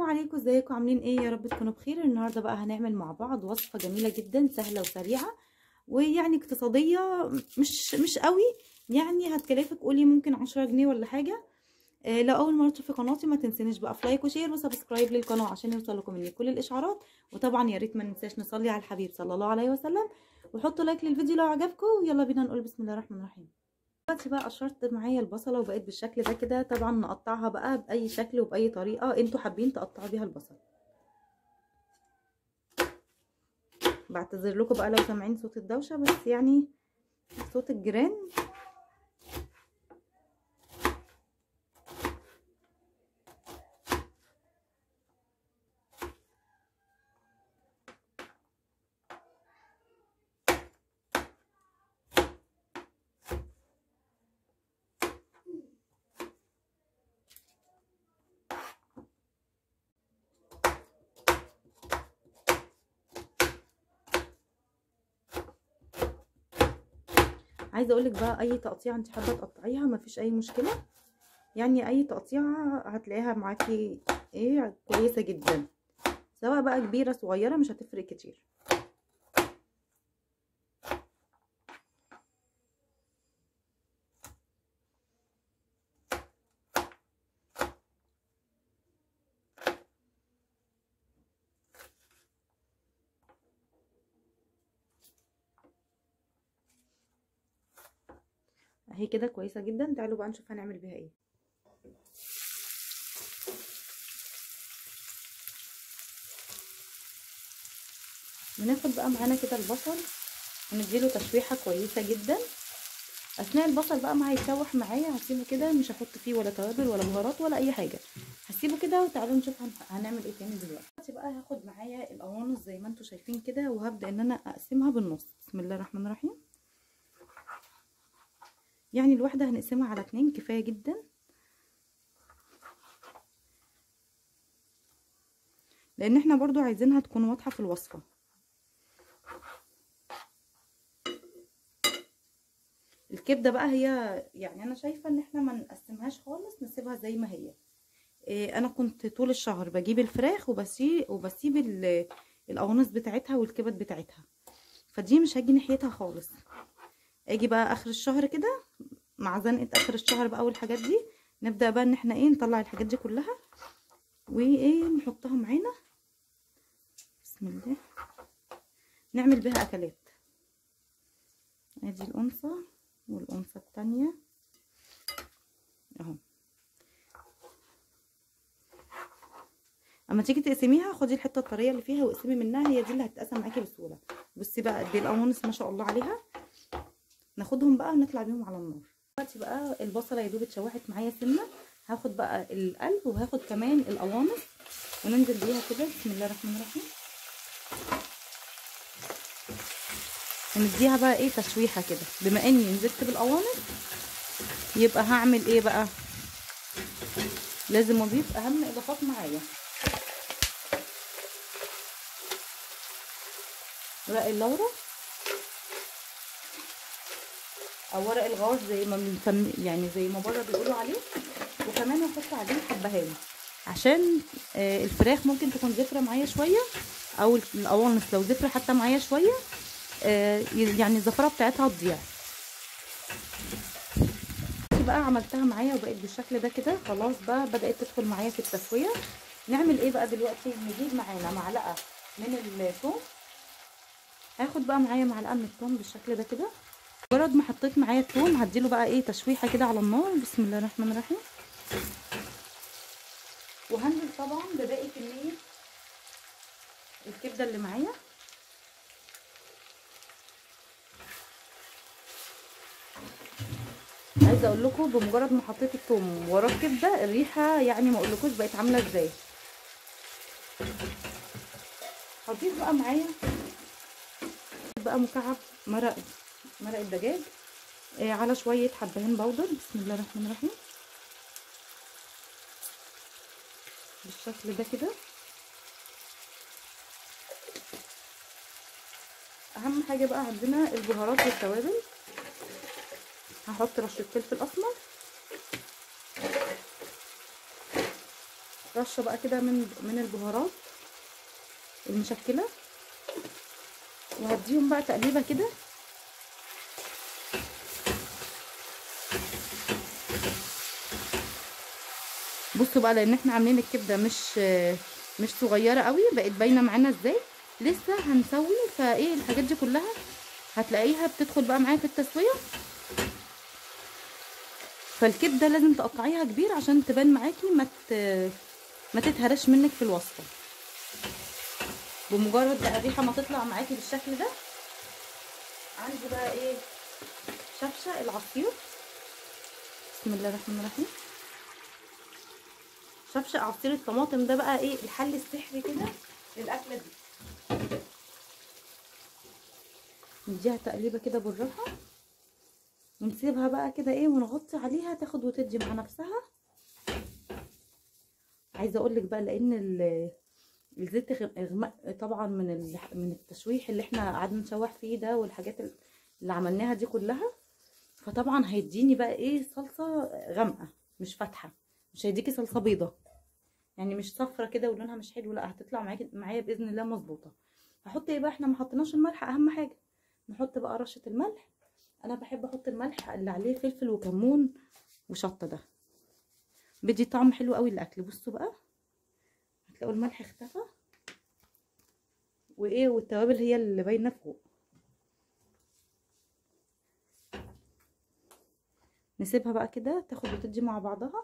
عليكم ازيكم عاملين ايه يا رب تكونوا بخير النهارده بقى هنعمل مع بعض وصفه جميله جدا سهله وسريعه ويعني اقتصاديه مش مش قوي يعني هتكلفك قولي ممكن عشرة جنيه ولا حاجه إيه لو اول مره تشوفي قناتي ما تنسينيش بقى في لايك وشير وسبسكرايب للقناه عشان يوصلكم مني كل الاشعارات وطبعا يا ريت ما ننساش نصلي على الحبيب صلى الله عليه وسلم وحطوا لايك للفيديو لو عجبكم ويلا بينا نقول بسم الله الرحمن الرحيم دلوقتي بقى قشرت معايا البصله وبقت بالشكل ده كده طبعا نقطعها بقى باي شكل وباي طريقه انتوا حابين تقطعوا بيها البصل بعتذر لكم بقى لو سامعين صوت الدوشه بس يعني صوت الجيران عايزه اقول لك بقى اي تقطيعه انت حابه تقطعيها مفيش اي مشكله يعني اي تقطيعه هتلاقيها معاكي ايه كويسه جدا سواء بقى كبيره صغيره مش هتفرق كتير اهي كده كويسه جدا تعالوا بقى نشوف هنعمل بيها ايه بناخد بقى معانا كده البصل ونديله تشويحه كويسه جدا اثناء البصل بقى ما هيتشوح معايا هسيبه كده مش هحط فيه ولا توابل ولا بهارات ولا اي حاجه هسيبه كده وتعالوا نشوف هنعمل ايه تاني دلوقتي بقى هاخد معايا القوانص زي ما انتم شايفين كده وهبدا ان انا اقسمها بالنص بسم الله الرحمن الرحيم يعني الواحدة هنقسمها على اتنين كفاية جدا لان احنا برضو عايزينها تكون واضحة في الوصفة الكبدة بقى هي يعني انا شايفة ان احنا ما نقسمهاش خالص نسيبها زي ما هي إيه انا كنت طول الشهر بجيب الفراخ وبسيب وبسيب القوانص بتاعتها والكبد بتاعتها فدي مش هاجي ناحيتها خالص اجي بقى اخر الشهر كده مع زنقه اخر الشهر بقى والحاجات دي نبدا بقى ان احنا ايه نطلع الحاجات دي كلها وايه نحطها معانا بسم الله نعمل بها اكلات ادي الانثى والانثى التانية اهو اما تيجي تقسميها خدي الحته الطريه اللي فيها واقسمي منها هي دي اللي هتتقسم معاكي بسهوله بصي بقى قد ايه القوانص ما شاء الله عليها ناخدهم بقى ونطلع بيهم على النار دلوقتي بقى البصله يا دوب اتشوحت معايا سنه هاخد بقى القلب وهاخد كمان القوانص وننزل بيها كده بسم الله الرحمن الرحيم ونديها بقى ايه تشويحه كده بما اني نزلت بالقوانص يبقى هعمل ايه بقى لازم اضيف اهم اضافات معايا ورق اللورا او ورق الغار زي ما بنسمي يعني زي ما بره بيقولوا عليه وكمان هحط عليه حبهان عشان آه الفراخ ممكن تكون زفره معايا شويه او القوانص لو زفره حتى معايا شويه آه يعني الزفره بتاعتها تضيع بقى عملتها معايا وبقت بالشكل ده كده خلاص بقى بدات تدخل معايا في التسويه نعمل ايه بقى دلوقتي نجيب معانا معلقه من الثوم هاخد بقى معايا معلقه من الثوم بالشكل ده كده مجرد ما حطيت معايا الثوم هديله بقى ايه تشويحه كده على النار بسم الله الرحمن الرحيم وهنزل طبعا بباقي كميه الكبده اللي معايا عايزه اقول لكم بمجرد ما حطيت الثوم وراه الكبده الريحه يعني ما اقولكوش بقت عامله ازاي هضيف بقى معايا بقى مكعب مرق مرق الدجاج آه على شويه حبهان بودر بسم الله الرحمن الرحيم بالشكل ده كده اهم حاجه بقى عندنا البهارات والتوابل هحط رشه فلفل اسمر رشه بقى كده من من البهارات المشكله وهديهم بقى تقليبه كده بصوا بقى لان احنا عاملين الكبده مش مش صغيره قوي بقت باينه معانا ازاي لسه هنسوي فايه الحاجات دي كلها هتلاقيها بتدخل بقى معايا في التسويه فالكبده لازم تقطعيها كبير عشان تبان معاكي ما ما تتهرش منك في الوصفه بمجرد بقى الريحه ما تطلع معاكي بالشكل ده عندي بقى ايه شفشه العصير بسم الله الرحمن الرحيم شفشه عصير الطماطم ده بقى ايه الحل السحري كده للاكله دي نديها تقليبه كده بالراحه ونسيبها بقى كده ايه ونغطي عليها تاخد وتدي مع نفسها عايزه اقول لك بقى لان الزيت اغماء طبعا من من التشويح اللي احنا قعدنا نشوح فيه ده والحاجات اللي عملناها دي كلها فطبعا هيديني بقى ايه صلصه غامقه مش فاتحه مش هيديكي صلصه بيضه يعني مش صفرة كده ولونها مش حلو لا هتطلع معاكي معايا باذن الله مظبوطه هحط ايه بقى احنا ما حطيناش الملح اهم حاجه نحط بقى رشه الملح انا بحب احط الملح اللي عليه فلفل وكمون وشطه ده بيدي طعم حلو قوي للاكل بصوا بقى هتلاقوا الملح اختفى وايه والتوابل هي اللي باينه فوق نسيبها بقى كده تاخد وتدي مع بعضها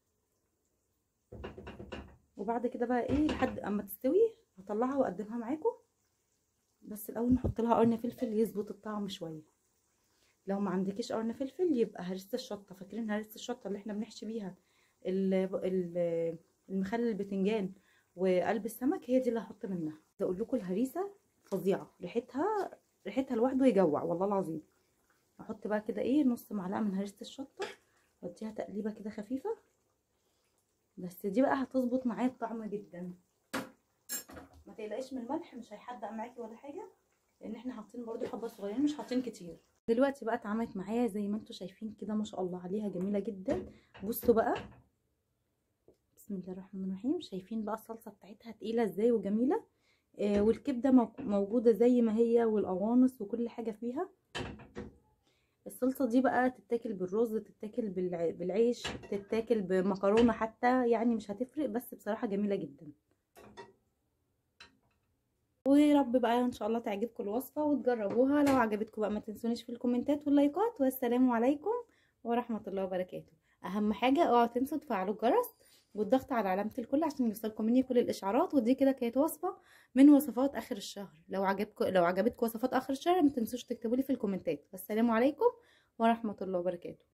وبعد كده بقى ايه لحد اما تستوي هطلعها واقدمها معاكم بس الاول نحط لها قرن فلفل يظبط الطعم شويه لو ما عندكيش قرن فلفل يبقى هرسه الشطه فاكرين هرسه الشطه اللي احنا بنحشي بيها المخلل البتنجان وقلب السمك هي دي اللي هحط منها اقول لكم الهريسه فظيعه ريحتها ريحتها لوحده يجوع والله العظيم احط بقى كده ايه نص معلقه من هريسه الشطه واديها تقليبه كده خفيفه بس دي بقى هتظبط معايا الطعم جدا ما تقلقيش من الملح مش هيحدق معاكي ولا حاجه لان احنا حاطين برده حبه صغيرين مش حاطين كتير دلوقتي بقى اتعملت معايا زي ما انتم شايفين كده ما شاء الله عليها جميله جدا بصوا بقى بسم الله الرحمن الرحيم شايفين بقى الصلصه بتاعتها تقيله ازاي وجميله آه والكبده موجوده زي ما هي والقوانص وكل حاجه فيها الصلصه دي بقى تتاكل بالرز تتاكل بالعيش تتاكل بمكرونه حتى يعني مش هتفرق بس بصراحه جميله جدا ويا رب بقى ان شاء الله تعجبكم الوصفه وتجربوها لو عجبتكم بقى ما تنسونيش في الكومنتات واللايكات والسلام عليكم ورحمه الله وبركاته اهم حاجه اوعوا تنسوا تفعلوا الجرس والضغط على علامه الكل عشان يوصلكم مني كل الاشعارات ودي كده كانت وصفه من وصفات اخر الشهر لو عجبكم لو عجبتكم وصفات اخر الشهر ما تنسوش تكتبوا لي في الكومنتات والسلام عليكم ورحمه الله وبركاته